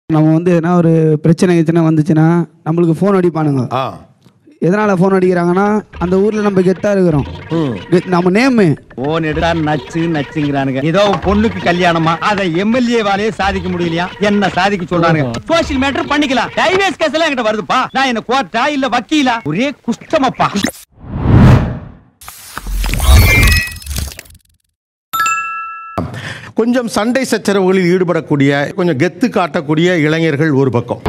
நம்ம வந்து எதனா ஒரு பிரச்சனை கிச்சனை வந்துச்சுன்னா நம்மளுக்கு ஃபோன் அடிப்பானுங்க ஆ எதனால் ஃபோன் அடிக்கிறாங்கன்னா அந்த ஊரில் நம்ம கெத்தாக இருக்கிறோம் கெத்- நம்ம நேமு போன் எடுத்தா நச்சு நச்சுங்கிறானுங்க ஏதோ பொண்ணுக்கு கல்யாணமா அதை எம்எல்ஏ வாலையே சாதிக்க முடியலையா என்ன சாதிக்க சொல்றானுங்க சோசியல் மேட்டர் பண்ணிக்கலாம் டைவேஸ் கேஸ் எல்லாம் என்கிட்ட வருதுப்பா நான் என்ன கோர்ட்டா இல்ல வக்கீலா ஒரே குஷ்டமப்பா கொஞ்சம் சண்டை சச்சரவுகளில் ஈடுபடக்கூடிய கொஞ்சம் கெத்து காட்டக்கூடிய இளைஞர்கள் ஒரு பக்கம்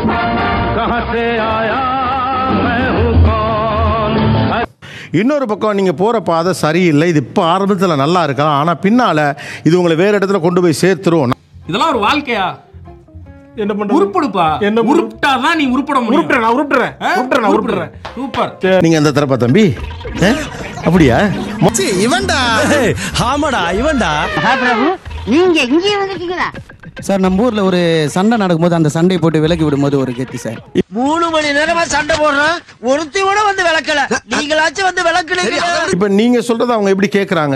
இன்னொரு பக்கம் நீங்க போற பாதை சரியில்லை இது இப்போ ஆரம்பத்துல நல்லா இருக்கலாம் ஆனா பின்னால இது உங்களை வேற இடத்துல கொண்டு போய் சேர்த்துரும் இதெல்லாம் ஒரு வாழ்க்கையா என்ன பண்றது உருப்படுப்பா என்ன உரு- உருப்பிட்டாதான் நீ உருப்பட முடியும் உருட்டுறேன் நான் உருட்டுறேன் ஆ? உருட்டுறேன் நான் உருப்புடு. உருட்டுறேன் சூப்பர் நீங்க அந்த தரப்பா தம்பி ஆ? அப்படியா மொ- ஆமாடா இவன்டா நீங்க இங்கே வந்துட்டீங்களா சார் நம்ம ஊர்ல ஒரு சண்டை நடக்கும்போது அந்த சண்டையை போட்டு விலக்கி விடும்போது ஒரு கெத்து சார் மூணு மணி நேரமா சண்டை போடுறோம் ஒருத்தி கூட வந்து விளக்கல நீங்களாச்சும் வந்து விளக்குனீங்க இப்ப நீங்க சொல்றதை அவங்க எப்படி கேக்குறாங்க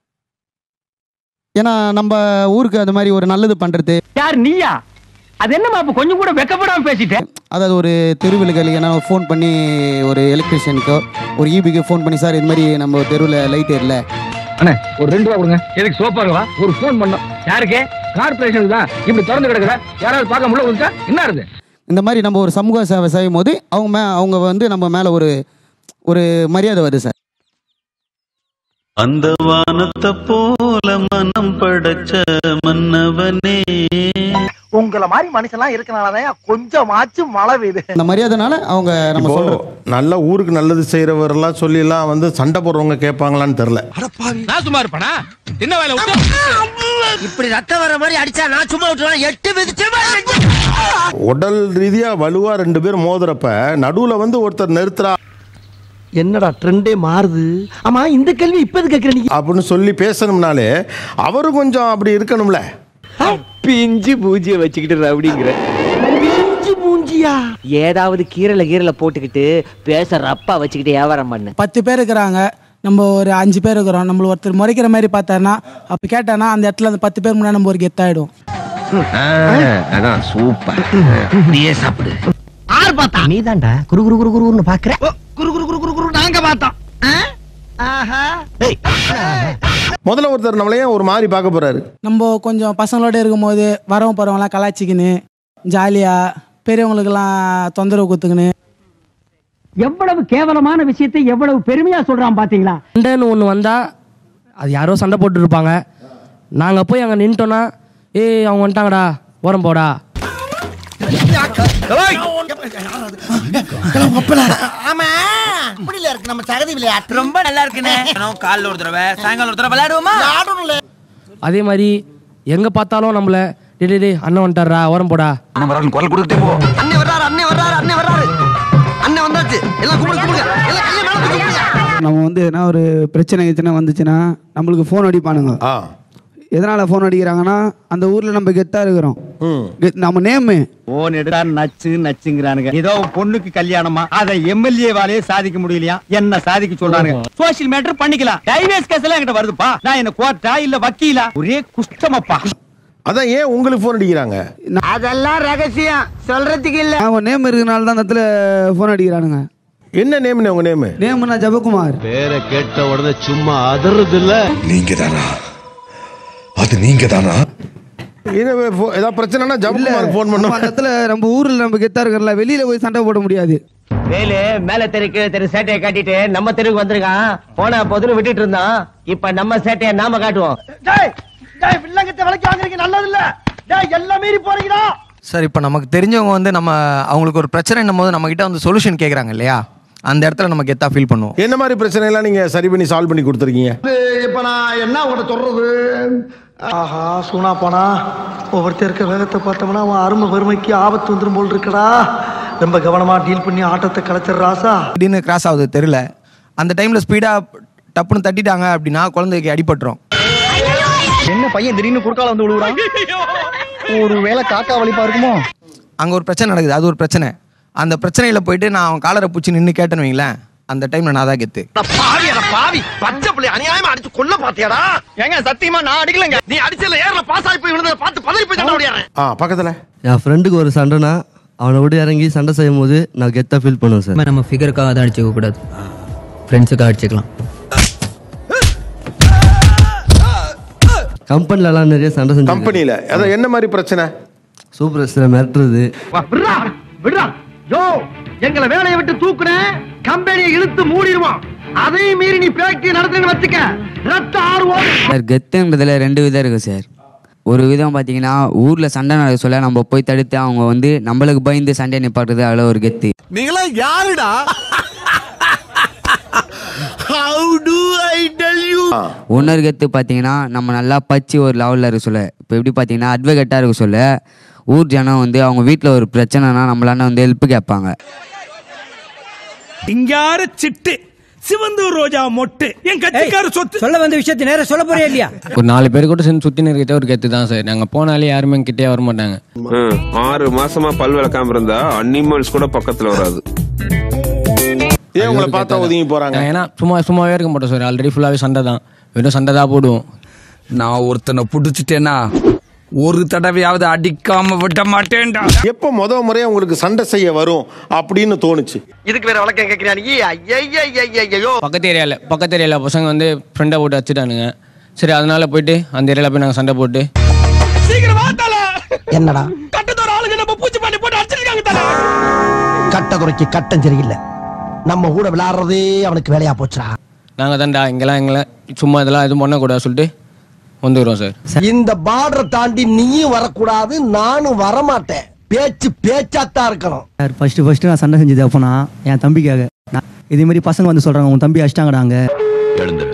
ஏன்னா நம்ம ஊருக்கு அது மாதிரி ஒரு நல்லது பண்றது யார் நீயா அது என்னமா அப்ப கொஞ்சம் கூட வெக்கப்படாம பேசிட்டேன் அதாவது ஒரு தெருவிலுக்கு ஏன்னா ஃபோன் பண்ணி ஒரு எலக்ட்ரிஷியனுக்கோ ஒரு ஈபிக்கு ஃபோன் பண்ணி சார் இது மாதிரி நம்ம தெருவில் லைட் எரியல அண்ணே ஒரு ரெண்டு ரூபா கொடுங்க எதுக்கு சோப்பாங்களா ஒரு ஃபோன் பண்ணோம் யாருக்கு கார்பரேஷனுக்கு தான் இப்படி திறந்து கிடக்குற யாராவது பார்க்க முடியல வந்துட்டா என்ன இருக்கு இந்த மாதிரி நம்ம ஒரு சமூக சேவை செய்யும் போது அவங்க மே அவங்க வந்து நம்ம மேலே ஒரு ஒரு மரியாதை வருது சார் அந்த வானத்தை போல மனம் படைச்ச மன்னவனே உங்கள மாதிரி மனுஷன்லாம் இருக்கனாலதான் கொஞ்சமாச்சும் மழை பெய்யுது அந்த மரியாதைனால அவங்க நம்ம இப்போ சொல்றோம் நல்ல ஊருக்கு நல்லது செய்யறவரெல்லாம் சொல்லி எல்லாம் வந்து சண்டை போடுறவங்க கேட்பாங்களான்னு தெரியல நான் சும்மா இருப்பானா என்ன வேலை விட்டு இப்படி ரத்தம் வர மாதிரி அடிச்சா நான் சும்மா விட்டுருவேன் எட்டு மிதிச்சு உடல் ரீதியா வலுவா ரெண்டு பேர் மோதுறப்ப நடுவுல வந்து ஒருத்தர் நிறுத்துறா என்னடா ட்ரெண்டே மாறுது ஆமா இந்த கேள்வி இப்ப எது கேக்குற நீ அப்படின்னு சொல்லி பேசணும்னாலே அவரு கொஞ்சம் அப்படி இருக்கணும்ல பிஞ்சு பூஜ்ய வச்சுக்கிட்டு ரவுடிங்கிற பிஞ்சு மூஞ்சியா ஏதாவது கீரல கீரல போட்டுக்கிட்டு பேச ரப்பா வச்சுக்கிட்டு வியாபாரம் பண்ணு பத்து பேர் இருக்கிறாங்க நம்ம ஒரு அஞ்சு பேர் இருக்கிறோம் நம்மள ஒருத்தர் முறைக்கிற மாதிரி பார்த்தாருன்னா அப்போ கேட்டானா அந்த இடத்துல அந்த பத்து பேர் முன்னாடி நம்ம ஒரு கெத்தாயிடும் அதான் சூப்பர் நீயே சாப்பிடு ஆறு பார்த்தா நீ தான்டா குரு குரு குரு குருன்னு பாக்குற குரு குரு குரு குரு குரு நாங்க பார்த்தோம் ஆஹா முதல்ல ஒருத்தர் நம்மளையே ஒரு மாதிரி பார்க்க போறாரு நம்ம கொஞ்சம் பசங்களோட இருக்கும்போது வரவங்க போகிறவங்களாம் கலாச்சிக்கின்னு ஜாலியாக பெரியவங்களுக்கெல்லாம் தொந்தரவு கொடுத்துக்கின்னு எவ்வளவு கேவலமான விஷயத்தை எவ்வளவு பெருமையா சொல்றான் பாத்தீங்களா சண்டைன்னு ஒன்று வந்தா அது யாரோ சண்டை போட்டு இருப்பாங்க நாங்கள் போய் அங்கே நின்ட்டோன்னா ஏய் அவங்க வந்துட்டாங்கடா ஓரம் போடா ஆமா இப்படில இருக்கு நம்ம சகதி விளையாட்டு ரொம்ப நல்லா இருக்குனே காலைல ஒரு தடவை சாயங்காலம் ஒரு தடவை விளையாடுவோமா விளையாடணும்ல அதே மாதிரி எங்கே பார்த்தாலும் நம்மளை டே டே டே அண்ணன் வந்துட்டாரா ஓரம் போடா அண்ணே வர்றாரு அண்ணே வர்றாரு அண்ணே வர்றாரு அண்ணே வந்தாச்சு எல்லாம் கும்பிடு கும்பிடுங்க எல்லாம் கையை மேல தூக்கி கும்பிடுங்க நம்ம வந்து எதனா ஒரு பிரச்சனை கிச்சனை வந்துச்சுன்னா நம்மளுக்கு ஃபோன் அடிப்பானுங்க ஆ எதனால் ஃபோன் அடிக்கிறாங்கன்னா அந்த ஊரில் நம்ம கெத்தாக இருக்கிறோம் கெத்- நம்ம நேமு போன் எடுத்தா நச்சு நச்சுங்கிறானுங்க ஏதோ பொண்ணுக்கு கல்யாணமா அதை எம்எல்ஏ வாலையே சாதிக்க முடியலையா என்ன சாதிக்க சொல்றானுங்க சோசியல் மேட்டர் பண்ணிக்கலாம் டைவேஸ் கேஸ் எல்லாம் என்கிட்ட வருதுப்பா நான் என்ன கோர்ட்டா இல்ல வக்கீலா ஒரே குஷ்டமப்பா அதான் ஏன் உங்களுக்கு ஃபோன் அடிக்கிறாங்க அதெல்லாம் ரகசியம் சொல்றதுக்கு இல்ல அவன் நேம் இருக்கிறனால தான் அந்த இடத்துல ஃபோன் அடிக்கிறானுங்க என்ன நேம்னு உங்க நேமு நேம்னா ஜபகுமார் பேரை கேட்ட உடனே சும்மா அதறது இல்ல நீங்க தானா அது நீங்க தானா இது ஃபோ- ஏதாவது பிரச்சனைனா ஜபகுமாருக்கு ஃபோன் நம்ம பண்ணும் அந்த இடத்துல நம்ம ஊரில் நம்ம கெத்தா இருக்கிறல வெளியில போய் சண்டை போட முடியாது வேலு மேல தெருக்கு தெரு சேட்டையை காட்டிட்டு நம்ம தெருவுக்கு வந்திருக்கான் போன போதுன்னு விட்டுட்டு இருந்தான் இப்ப நம்ம சேட்டையை நாம காட்டுவோம் டேய் டேய் வில்லங்கத்தை விலைக்கு வாங்குறீங்க நல்லது இல்ல டேய் எல்லாம் மீறி போறீங்கடா சார் இப்போ நமக்கு தெரிஞ்சவங்க வந்து நம்ம அவங்களுக்கு ஒரு பிரச்சனைன்னும் போது நம்ம கிட்ட வந்து சொல்யூஷன் கேட்குறாங்க இல்லையா அந்த இடத்துல நம்ம கெத்தா ஃபீல் பண்ணுவோம் என்ன மாதிரி பிரச்சனை எல்லாம் நீங்க சரி பண்ணி சால்வ் பண்ணி கொடுத்துருக்கீங்க இப்ப நான் என்ன உங்கள்கிட்ட சொல்றது ஆஹா சூனா போனா ஒவ்வொருத்தர் இருக்க வேகத்தை பார்த்தோம்னா அவன் அருமை வறுமைக்கு ஆபத்து வந்துரும் போல் இருக்கடா ரொம்ப கவனமா டீல் பண்ணி ஆட்டத்தை கலைச்சிடுற ராசா திடீர்னு கிராஸ் ஆகுது தெரியல அந்த டைமில் ஸ்பீடாக டப்புன்னு தட்டிட்டாங்க அப்படின்னா குழந்தைக்கு அடிபட்டுரும் என்ன பையன் திடீர்னு குறுக்கால வந்து விழுவுறான் ஒரு வேளை காக்கா வலிப்பா இருக்குமோ அங்கே ஒரு பிரச்சனை நடக்குது அது ஒரு பிரச்சனை அந்த பிரச்சனையில் போயிட்டு நான் அவன் காலரை பிடிச்சி நின்று கேட்டேன்னு வைங்களேன் அந்த டைம்ல நான் தான் கெத்து பாவி அட பாவி பச்சை பிள்ளை அநியாயமா அடிச்சு கொல்ல பாத்தியாடா ஏங்க சத்தியமா நான் அடிக்கலங்க நீ அடிச்சல ஏர்ல பாஸ் ஆகி போய் விழுந்தத பார்த்து பதறி போய் சண்டை ஓடியாரேன் ஆ பக்கத்தில் என் ஃப்ரெண்டுக்கு ஒரு சண்டைனா அவனை விட்டு இறங்கி சண்டை செய்யும் போது நான் கெத்தாக ஃபீல் பண்ணுவேன் சார் நம்ம ஃபிகருக்காக தான் அடிச்சுக்க கூடாது ஃப்ரெண்ட்ஸுக்காக அடிச்சுக்கலாம் கம்பெனிலலாம் நிறைய சண்டை செஞ்சு கம்பெனியில் அதான் என்ன மாதிரி பிரச்சனை சூப்பர் மிரட்டுறது விடுறா விடுறா யோ எங்களை வேலையை விட்டு தூக்குன கம்பெனியை இழுத்து மூடிடுவான் அதையும் மீறி நீ பேக்கி நடத்துன்னு வச்சுக்க ரத்த ஆர்வம் சார் கெத்துன்றதுல ரெண்டு விதம் இருக்குது சார் ஒரு விதம் பார்த்தீங்கன்னா ஊரில் சண்டை நடக்க சொல்ல நம்ம போய் தடுத்து அவங்க வந்து நம்மளுக்கு பயந்து சண்டை நிப்பாட்டுறது அதில் ஒரு கெத்து நீங்களா யாருடா how to I tell you இன்னொரு கெத்து பார்த்தீங்கன்னா நம்ம நல்லா பச்சு ஒரு லெவலில் இருக்க சொல்ல இப்போ எப்படி பார்த்தீங்கன்னா அட்வொகேட்டாக இருக்க சொல்ல ஊர் ஜனம் வந்து அவங்க வீட்டில் ஒரு பிரச்சனைனா நம்மளால வந்து ஹெல்ப் கேட்பாங்க இங்கார சிட்டு சிவந்தூர் ரோஜா மொட்டு என் கட்சிக்கார சொத்து சொல்ல வந்த விஷயத்தை நேரம் சொல்ல போறியா இல்லையா ஒரு நாலு பேர் கூட சேர்ந்து சுற்றி நிற்கிட்ட ஒரு கெத்து தான் சார் நாங்கள் போனாலே யாருமே கிட்டே வர மாட்டாங்க ஆறு மாசமா பல் விளக்காம இருந்தா அனிமல்ஸ் கூட பக்கத்துல வராது ஏன் உங்களை பார்த்தா ஒதுங்கி போறாங்க ஏன்னா சும்மா சும்மாவே இருக்க மாட்டோம் சார் ஆல்ரெடி ஃபுல்லாகவே சண்டை தான் வெறும் சண்டை தான் போடுவோம் நான் ஒருத்தனை புடிச்சிட்டேன்னா ஒரு தடவையாவது அடிக்காம விட மாட்டேன்டா எப்போ முத முறையா உங்களுக்கு சண்டை செய்ய வரும் அப்படின்னு தோணுச்சு இதுக்கு வேற வழக்கம் கேக்குறியா நீ ஐயோ பக்கத்து ஏரியாவில் பக்கத்து ஏரியாவில் பசங்க வந்து ஃப்ரெண்டை போட்டு வச்சுட்டானுங்க சரி அதனால போயிட்டு அந்த ஏரியாவில் போய் நாங்கள் சண்டை போட்டு சீக்கிரம் வாத்தால என்னடா கட்டத்தோட ஆளுங்க நம்ம பூச்சி பண்ணி போட்டு அடிச்சிருக்காங்க தல கட்ட குறைக்கு கட்டம் சரியில்லை நம்ம கூட விளையாடுறதே அவனுக்கு வேலையா போச்சுடா நாங்கள் தான்டா இங்கெல்லாம் எங்களை சும்மா இதெல்லாம் எதுவும் பண்ணக்கூடாது சொல்லிட்டு வந்துடுவோம் சார் இந்த பார்டரை தாண்டி நீயும் வரக்கூடாது நானும் வரமாட்டேன் பேச்சு பேச்சாத்தான் இருக்கணும் சார் ஃபர்ஸ்ட் ஃபர்ஸ்ட் நான் சண்டை செஞ்சது அப்போனா என் தம்பிக்காக நான் இதே மாதிரி பசங்க வந்து சொல்றாங்க உன் தம்பி அடிச்சிட்டாங்கடாங்க எழுந்துரு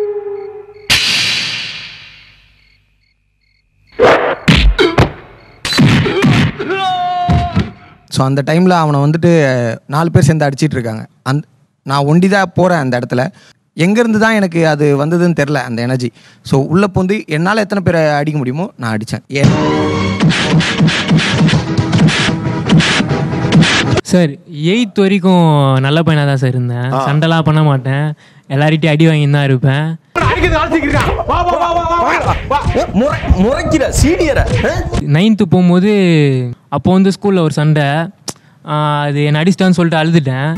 ஸோ அந்த டைமில் அவனை வந்துட்டு நாலு பேர் சேர்ந்து அடிச்சிட்டு இருக்காங்க அந் நான் ஒண்டி தான் போகிறேன் அந்த இடத்துல எங்கேருந்து தான் எனக்கு அது வந்ததுன்னு தெரில அந்த எனர்ஜி ஸோ உள்ளே போந்து என்னால் எத்தனை பேரை அடிக்க முடியுமோ நான் அடித்தேன் ஏன் சார் எயித் வரைக்கும் நல்ல பையனாக தான் சார் இருந்தேன் ஆ. சண்டைலாம் பண்ண மாட்டேன் எல்லார்கிட்டயும் அடி வாங்கி தான் இருப்பேன் முறைக்கிற சீனியரை நைன்த்து போகும்போது அப்போ வந்து ஸ்கூலில் ஒரு சண்டை ஆ, அது என்னை அடிச்சிட்டான்னு சொல்லிட்டு அழுதுட்டேன்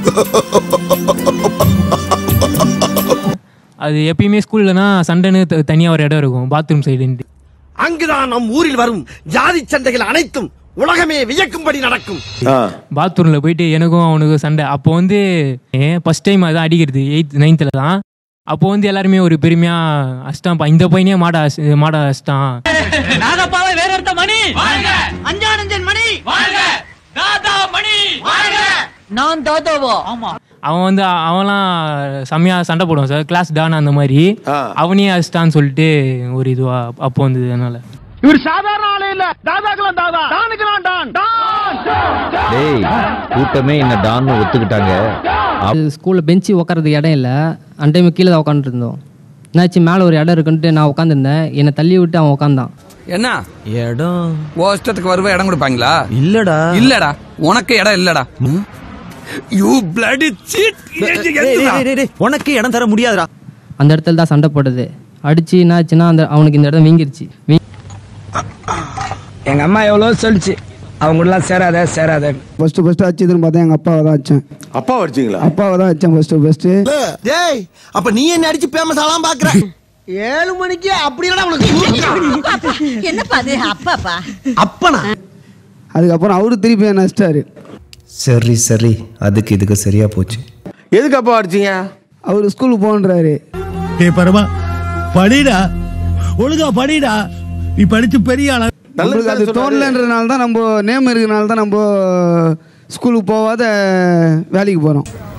அது எப்பயுமே ஸ்கூல்லனா சண்டைன்னு தனியாக ஒரு இடம் இருக்கும் பாத்ரூம் சைடுன்ட்டு அங்குதான் நம் ஊரில் வரும் ஜாதி சண்டைகள் அனைத்தும் உலகமே வியக்கும்படி நடக்கும் பாத்ரூம்ல போயிட்டு எனக்கும் அவனுக்கும் சண்டை அப்போ வந்து ஃபர்ஸ்ட் டைம் அதான் அடிக்கிறது எயித் நைன்த்தில் தான் அப்போ வந்து எல்லாருமே ஒரு பெருமையா அஷ்டாம்பா இந்த பையனே மாடா அஸ்- மாடா அஷ்டான் நாகப்பாவை வேற ஒருத்த மணி அஞ்சானந்தன் மணி தாதா மணி நான் தாத்தாவா ஆமா அவன் வந்து அ- அவன்லாம் செம்மையா சண்டை போடுவான் சார் கிளாஸ் டான் அந்த மாதிரி அவனே அஷ்டான்னு சொல்லிட்டு ஒரு இதுவா அப்போ வந்தது அதனால இவர் சாதாரண ஆளே இல்ல தாதாக்கெல்லாம் தாதா டானுக்கெல்லாம் டான் டேய் கூட்டமே என்ன டான்னு ஒத்துக்கிட்டாங்க ஸ்கூலில் பெஞ்சு உட்காரதுக்கு இடம் இல்லை அந்த டைம் கீழே தான் உட்காந்துட்டு இருந்தோம் என்னாச்சு மேலே ஒரு இடம் இருக்குன்ட்டு நான் உட்காந்துருந்தேன் என்னை தள்ளி விட்டு அவன் உட்காந்தான் என்ன இடம் ஓஷ்டத்துக்கு வருவ இடம் கொடுப்பாங்களா இல்லடா இல்லடா உனக்கு இடம் இல்லடா யூ பிளட் உனக்கு இடம் தர முடியாதுடா அந்த இடத்துல தான் சண்டை போட்டது அடிச்சு என்னாச்சுன்னா அந்த அவனுக்கு இந்த இடம் வீங்கிருச்சு வீ- எங்க அம்மா எவ்வளோ சொல்லிச்சு அவங்க கூடலாம் சேராத சேராத ஃபர்ஸ்ட் ஃபர்ஸ்ட் அடிச்சதுன்னு பார்த்தா எங்கள் அப்பாவை தான் அடிச்சேன் அப்பா அடிச்சிங்களா அப்பாவை தான் அடிச்சேன் ஃபர்ஸ்ட் ஃபர்ஸ்ட் டேய் அப்ப நீ என்ன அடிச்சு பேமஸ் ஆலாம் பாக்குற ஏழு மணிக்கு அப்படியெல்லாம் உனக்கு என்னப்பா அது அப்பாப்பா அப்பனா அதுக்கப்புறம் அவரு திருப்பி என்ன அடிச்சிட்டாரு சரி சரி அதுக்கு இதுக்கு சரியா போச்சு எதுக்கு அப்பா அடிச்சீங்க அவர் ஸ்கூலுக்கு போன்றாரு ஏ பரமா படிடா ஒழுங்கா படிடா நீ படிச்சு பெரிய ஆளா நம்மளுக்கு அது தோணலன்றதுனால தான் நம்ம நேம் இருக்கிறனால தான் நம்ம ஸ்கூலுக்கு போகாத வேலைக்கு போகிறோம்